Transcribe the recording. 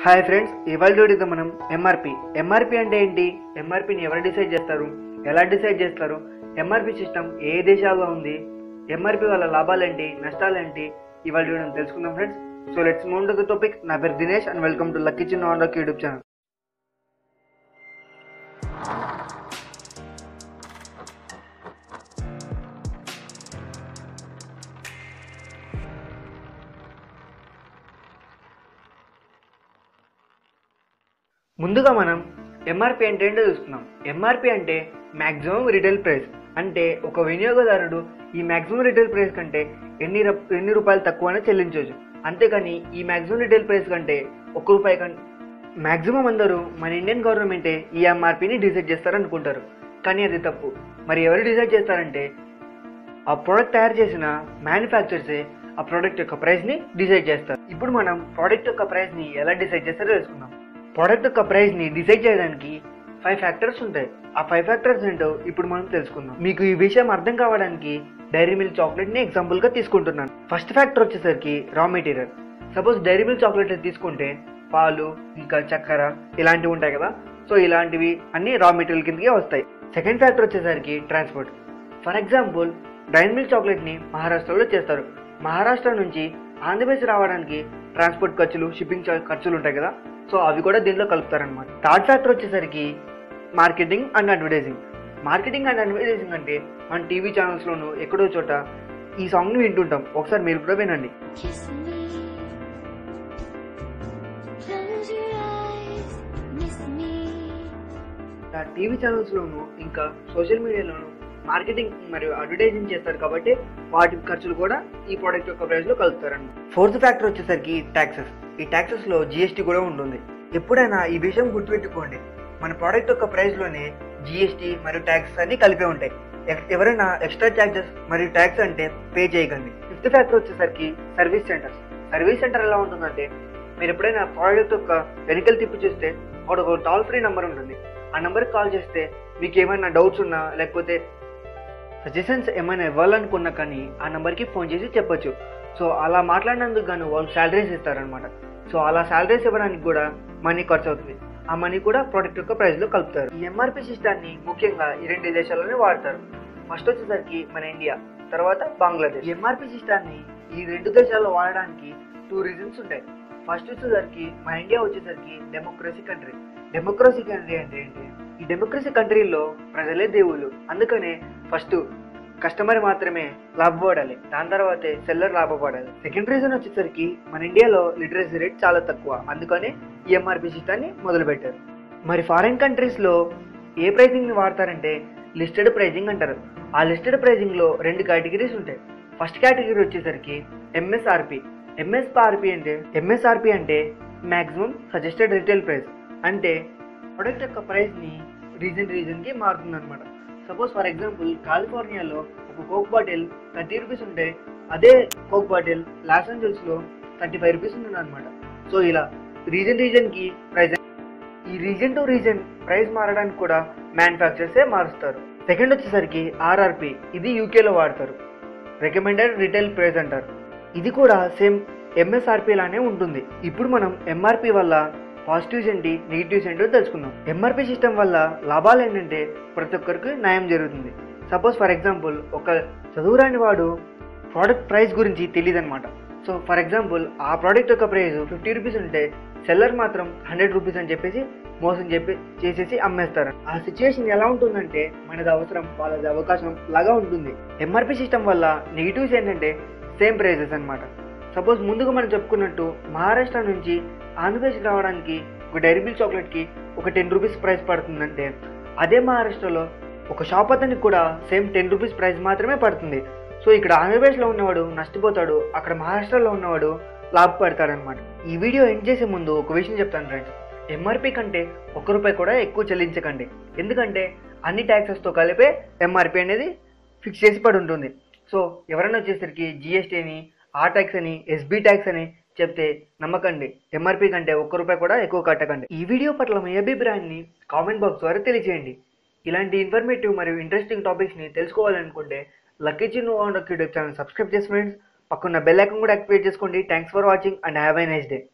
Hi friends ఇవాళ వీడియోతో మనం ఎంఆర్పి ఎంఆర్పి అంటే ఏంటి ఎంఆర్పిని ఎవరు డిసైడ్ చేస్తారు ఎలా డిసైడ్ చేస్తారు ఎంఆర్పి సిస్టమ్ ఏ దేశాల్లో ఉంది ఎంఆర్పి వల్ల లాభాలేంటి నష్టాలేంటి ఇవాళ వీడియో తెలుసుకుందాం friends so let's move to the topic నా పేరు Dinesh and welcome to lucky Chinna on YouTube channel ముందుగా మనం ఎంఆర్పి అంటే ఏంటో చూస్తున్నాం ఎంఆర్పి అంటే మ్యాక్సిమం రిటైల్ ప్రైస్ అంటే ఒక వినియోగదారుడు ఈ మ్యాక్సిమం రిటైల్ ప్రైస్ కంటే ఎన్ని రప్- ఎన్ని రూపాయలు తక్కువనే చెల్లించవచ్చు అంతేకాని ఈ మ్యాక్సిమం రిటైల్ ప్రైస్ కంటే ఒక్క రూపాయి కంటే మ్యాక్సిమం అందరూ మన ఇండియన్ గవర్నమెంటే ఈ ఎంఆర్పిని డిసైడ్ చేస్తారనుకుంటారు కానీ అది తప్పు మరి ఎవరు డిసైడ్ చేస్తారంటే ఆ ప్రోడక్ట్ తయారు చేసిన మ్యానుఫ్యాక్చర్సే ఆ ప్రోడక్ట్ యొక్క ప్రైస్ ని డిసైడ్ చేస్తారు ఇప్పుడు మనం ప్రోడక్ట్ యొక్క ప్రైస్ ని ఎలా డిసైడ్ చేస్తారో తెలుసుకుందాం ప్రోడక్ట్ యొక్క ప్రైస్ ని డిసైడ్ చేయడానికి ఫైవ్ ఫ్యాక్టర్స్ ఉంటాయి ఆ ఫైవ్ ఫ్యాక్టర్స్ ఏంటో ఇప్పుడు మనం తెలుసుకుందాం మీకు ఈ విషయం అర్థం కావడానికి డైరీ మిల్క్ చాక్లెట్ ని ఎగ్జాంపుల్ గా తీసుకుంటున్నాను ఫస్ట్ ఫ్యాక్టర్ వచ్చేసరికి raw material suppose Dairy Milk chocolate తీసుకుంటే పాలు ఇంకా చక్కెర ఇలాంటివి ఉంటాయి కదా సో ఇలాంటివి అన్ని రా మెటీరియల్ కిందకే వస్తాయి సెకండ్ ఫ్యాక్టర్ వచ్చేసరికి transport for example Dairy milk chocolate ని మహారాష్ట్రలో చేస్తారు మహారాష్ట్ర నుంచి ఆంధ్రప్రదేశ్ రావడానికి ట్రాన్స్పోర్ట్ ఖర్చులు షిప్పింగ్ చా- ఖర్చులు ఉంటాయి కదా సో అవి కూడా దీంట్లో కలుపుతారనమాట థర్డ్ ఫ్యాక్టర్ వచ్చేసరికి marketing and advertising marketing and advertising అంటే మన టీవీ ఛానల్స్లోను ఎక్కడో చోట ఈ సాంగ్ని వింటుంటాం ఒకసారి మీరు కూడా వినండి Kiss me. Close your eyes. Miss me. ఆ టీవీ ఛానల్స్లోను ఇంకా సోషల్ మీడియాలోను మార్కెటింగ్ మరియు అడ్వర్టైజింగ్ చేస్తారు కాబట్టి వాటి ఖర్చులు కూడా ఈ ప్రోడక్ట్ యొక్క ప్రైస్ లో కలుపుతారన్నమాట ఫోర్త్ ఫ్యాక్టర్ వచ్చేసరికి ట్యాక్సెస్ ఈ ట్యాక్సెస్ లో జిఎస్టీ కూడా ఉంటుంది ఎప్పుడైనా ఈ విషయం గుర్తుపెట్టుకోండి మన ప్రోడక్ట్ యొక్క ప్రైస్ లోనే జిఎస్టీ మరియు ట్యాక్సెస్ అన్ని కలిపే ఉంటాయి ఎక్- ఎవరైనా ఎక్స్ట్రా చార్జెస్ మరియు ట్యాక్స్ అంటే పే చేయకండి ఫిఫ్త్ ఫ్యాక్టర్ వచ్చేసరికి సర్వీస్ సెంటర్స్ సర్వీస్ సెంటర్ ఎలా ఉంటుందంటే మీరు ఎప్పుడైనా ప్రోడక్ట్ యొక్క వెహికల్ తిప్పి చూస్తే అక్కడ ఒక టోల్ ఫ్రీ నెంబర్ ఉంటుంది ఆ నెంబర్కి కాల్ చేస్తే మీకు ఏమైనా డౌట్స్ ఉన్నా లేకపోతే సజెషన్స్ ఏమైనా ఇవ్వాలనుకున్నా కానీ ఆ నెంబర్కి ఫోన్ చేసి చెప్పొచ్చు సో అలా మాట్లాడినందుకు గాను వాళ్ళు శాలరీస్ ఇస్తారనమాట సో అలా శాలరీస్ ఇవ్వడానికి కూడా మనీ ఖర్చు అవుతుంది ఆ మనీ కూడా ప్రోడక్ట్ యొక్క ప్రైస్లో కలుపుతారు ఈ ఎంఆర్పి సిస్టాన్ని ముఖ్యంగా ఈ రెండు దేశాల్లోనే వాడతారు ఫస్ట్ వచ్చేసరికి మన ఇండియా తర్వాత బంగ్లాదేశ్ ఎంఆర్పి సిస్టాన్ని ఈ రెండు దేశాల్లో వాడడానికి టూ రీజన్స్ ఉంటాయి ఫస్ట్ వచ్చేసరికి మన ఇండియా వచ్చేసరికి డెమోక్రసీ కంట్రీ డెమోక్రసీ కంట్రీ అంటే ఏంటి ఈ డెమోక్రసీ కంట్రీలో ప్రజలే దేవుళ్ళు అందుకనే ఫస్ట్ కస్టమర్ మాత్రమే లాభపడాలి దాని తర్వాతే సెల్లర్ లాభపడాలి సెకండ్ రీజన్ వచ్చేసరికి మన ఇండియాలో లిటరసీ రేట్ చాలా తక్కువ అందుకనే ఈ ఎంఆర్పి సిస్టాన్ని మొదలు పెట్టారు మరి ఫారిన్ కంట్రీస్లో ఏ ప్రైజింగ్ ని వాడతారంటే లిస్టెడ్ ప్రైజింగ్ అంటారు ఆ లిస్టెడ్ ప్రైజింగ్ లో రెండు కేటగిరీస్ ఉంటాయి ఫస్ట్ కేటగిరీ వచ్చేసరికి ఎంఎస్ఆర్పి ఎంఎస్ఆర్పి అంటే ఎంఎస్ఆర్పి అంటే మాక్సిమం సజెస్టెడ్ రిటైల్ ప్రైస్ అంటే ప్రొడక్ట్ యొక్క ప్రైస్ ని రీజన్ రీజన్ కి మారుతుంది అనమాట సపోజ్ ఫర్ ఎగ్జాంపుల్ కాలిఫోర్నియాలో ఒక కోక్ బాటిల్ థర్టీ రూపీస్ ఉంటే అదే కోక్ బాటిల్ లాస్ ఏంజల్స్ లో థర్టీ ఫైవ్ రూపీస్ ఉంటుంది అనమాట సో ఇలా రీజన్ రీజన్ కి ప్రైస్ ఈ రీజన్ టు రీజన్ ప్రైస్ మారడానికి కూడా మ్యానుఫ్యాక్చర్సే మారుస్తారు సెకండ్ వచ్చేసరికి ఆర్ఆర్పి ఇది యూకేలో వాడతారు రికమెండెడ్ రిటైల్ ప్రైస్ అంటారు ఇది కూడా సేమ్ ఎంఎస్ఆర్పి లానే ఉంటుంది ఇప్పుడు మనం ఎంఆర్పి వల్ల పాజిటివ్స్ ఏంటి నెగిటివ్స్ ఏంటో తెలుసుకుందాం ఎంఆర్పి సిస్టమ్ వల్ల లాభాలు ఏంటంటే ప్రతి ఒక్కరికి న్యాయం జరుగుతుంది సపోజ్ ఫర్ ఎగ్జాంపుల్ ఒక చదువురాని వాడు ప్రోడక్ట్ ప్రైస్ గురించి తెలియదు అనమాట సో ఫర్ ఎగ్జాంపుల్ ఆ ప్రోడక్ట్ యొక్క ప్రైస్ ఫిఫ్టీ రూపీస్ ఉంటే సెల్లర్ మాత్రం హండ్రెడ్ రూపీస్ అని చెప్పేసి మోసం చెప్పి చేసేసి అమ్మేస్తారు ఆ సిచ్యువేషన్ ఎలా ఉంటుందంటే మనది అవసరం వాళ్ళది అవకాశం లాగా ఉంటుంది ఎంఆర్పి సిస్టమ్ వల్ల నెగిటివ్స్ ఏంటంటే సేమ్ ప్రైజెస్ అన్నమాట సపోజ్ ముందుగా మనం చెప్పుకున్నట్టు మహారాష్ట్ర నుంచి ఆంధ్రప్రదేశ్ రావడానికి ఒక డైరీ మిల్క్ చాక్లెట్కి ఒక టెన్ రూపీస్ ప్రైస్ పడుతుందంటే అదే మహారాష్ట్రలో ఒక షాప్ అతనికి కూడా సేమ్ టెన్ రూపీస్ ప్రైస్ మాత్రమే పడుతుంది సో ఇక్కడ ఆంధ్రప్రదేశ్లో ఉన్నవాడు నష్టపోతాడు అక్కడ మహారాష్ట్రలో ఉన్నవాడు లాభపడతాడు అనమాట ఈ వీడియో ఎండ్ చేసే ముందు ఒక విషయం చెప్తాను ఫ్రెండ్స్ ఎంఆర్పి కంటే ఒక్క రూపాయి కూడా ఎక్కువ చెల్లించకండి ఎందుకంటే అన్ని ట్యాక్సెస్తో కలిపే ఎంఆర్పి అనేది ఫిక్స్ చేసి పడి ఉంటుంది సో ఎవరైనా వచ్చేసరికి జిఎస్టీ అని ఆ ట్యాక్స్ అని ఎస్బీ ట్యాక్స్ అని చెప్తే నమ్మకండి ఎంఆర్పి కంటే ఒక్క రూపాయి కూడా ఎక్కువ కట్టకండి ఈ వీడియో పట్ల మీ అభిప్రాయాన్ని కామెంట్ బాక్స్ ద్వారా తెలియజేయండి ఇలాంటి ఇన్ఫర్మేటివ్ మరియు ఇంట్రెస్టింగ్ టాపిక్స్ని తెలుసుకోవాలనుకుంటే lucky Chinnu on YouTube channel subscribe చేసి ఫ్రెండ్స్ పక్కన బెల్ ఐకాన్ కూడా యాక్టివేట్ చేసుకోండి thanks for watching and have a nice day